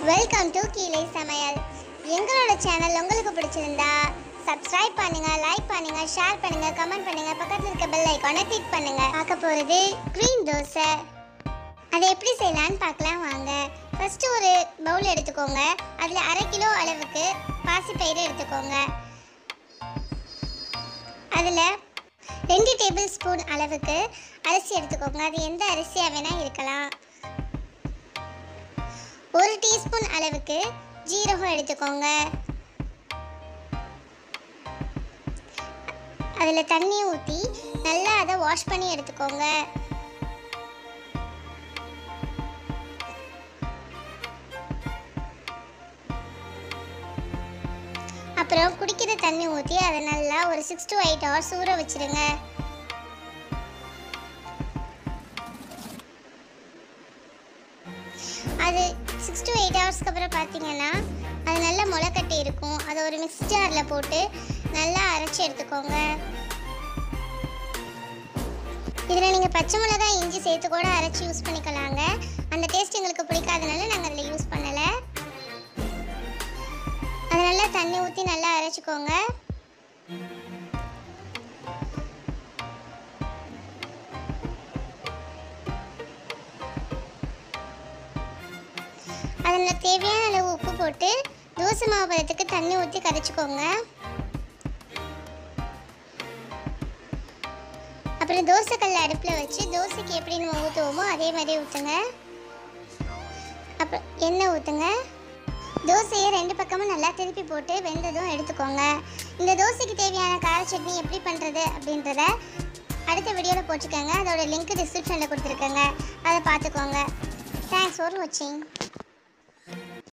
welcome to கீழே சமையல் எங்களோட சேனல் உங்களுக்கு பிடிச்சிருந்தா சப்ஸ்கிரைப் பண்ணுங்க லைக் பண்ணுங்க ஷேர் பண்ணுங்க கமெண்ட் பண்ணுங்க பக்கத்துல இருக்க பெல் ஐகானை கிளிக் பண்ணுங்க பார்க்க போறது க்ரீன் தோசை அதை எப்படி செய்யலாம்னு பார்க்கலாம் வாங்க ஃபர்ஸ்ட் ஒரு பவுல் எடுத்துக்கோங்க அதில் அரை கிலோ அளவுக்கு பாசிப்பயிறு எடுத்துக்கோங்க அதில் ரெண்டு டேபிள் ஸ்பூன் அளவுக்கு அரிசி எடுத்துக்கோங்க அது எந்த அரிசியாக வேணால் இருக்கலாம் ஒரு டீஸ்பூன் அளவுக்கு ஜீரகம் எடுத்துக்கோங்க அதில் தண்ணி ஊற்றி நல்லா அதை வாஷ் பண்ணி எடுத்துக்கோங்க அப்புறம் குடிக்கிற தண்ணி ஊற்றி அதை நல்லா ஒரு சிக்ஸ் டு எயிட் ஹவர்ஸ் ஊற வச்சிருங்க அது சிக்ஸ் டு எயிட் ஹவர்ஸ்க்கு அப்புறம் பார்த்தீங்கன்னா அது நல்லா முளைக்கட்டி இருக்கும் அதை ஒரு மிக்ஸ் ஜாரில் போட்டு நல்லா அரைச்சி எடுத்துக்கோங்க இதில் நீங்கள் பச்சை மிளகாய் இஞ்சி சேர்த்து கூட அரைச்சி யூஸ் பண்ணிக்கலாங்க அந்த டேஸ்ட் எங்களுக்கு பிடிக்காதனால நாங்கள் அதில் யூஸ் பண்ணலை அதை நல்லா தண்ணி ஊற்றி நல்லா அரைச்சிக்கோங்க அதில் தேவையான அளவு உப்பு போட்டு தோசை மாவு பதத்துக்கு தண்ணி ஊற்றி கரைச்சிக்கோங்க அப்புறம் தோசைக்கல் அடுப்பில் வச்சு தோசைக்கு எப்படி நம்ம ஊற்றுவோமோ அதே மாதிரி ஊற்றுங்க அப்புறம் எண்ணெய் ஊற்றுங்க தோசையை ரெண்டு பக்கமும் நல்லா திருப்பி போட்டு வெந்ததும் எடுத்துக்கோங்க இந்த தோசைக்கு தேவையான கார சட்னி எப்படி பண்ணுறது அப்படின்றத அடுத்த வீடியோவில் போட்டுக்கோங்க அதோட லிங்க் டிஸ்கிரிப்ஷனில் கொடுத்துருக்கேங்க அதை பார்த்துக்கோங்க தேங்க்ஸ் ஃபார் வாட்சிங்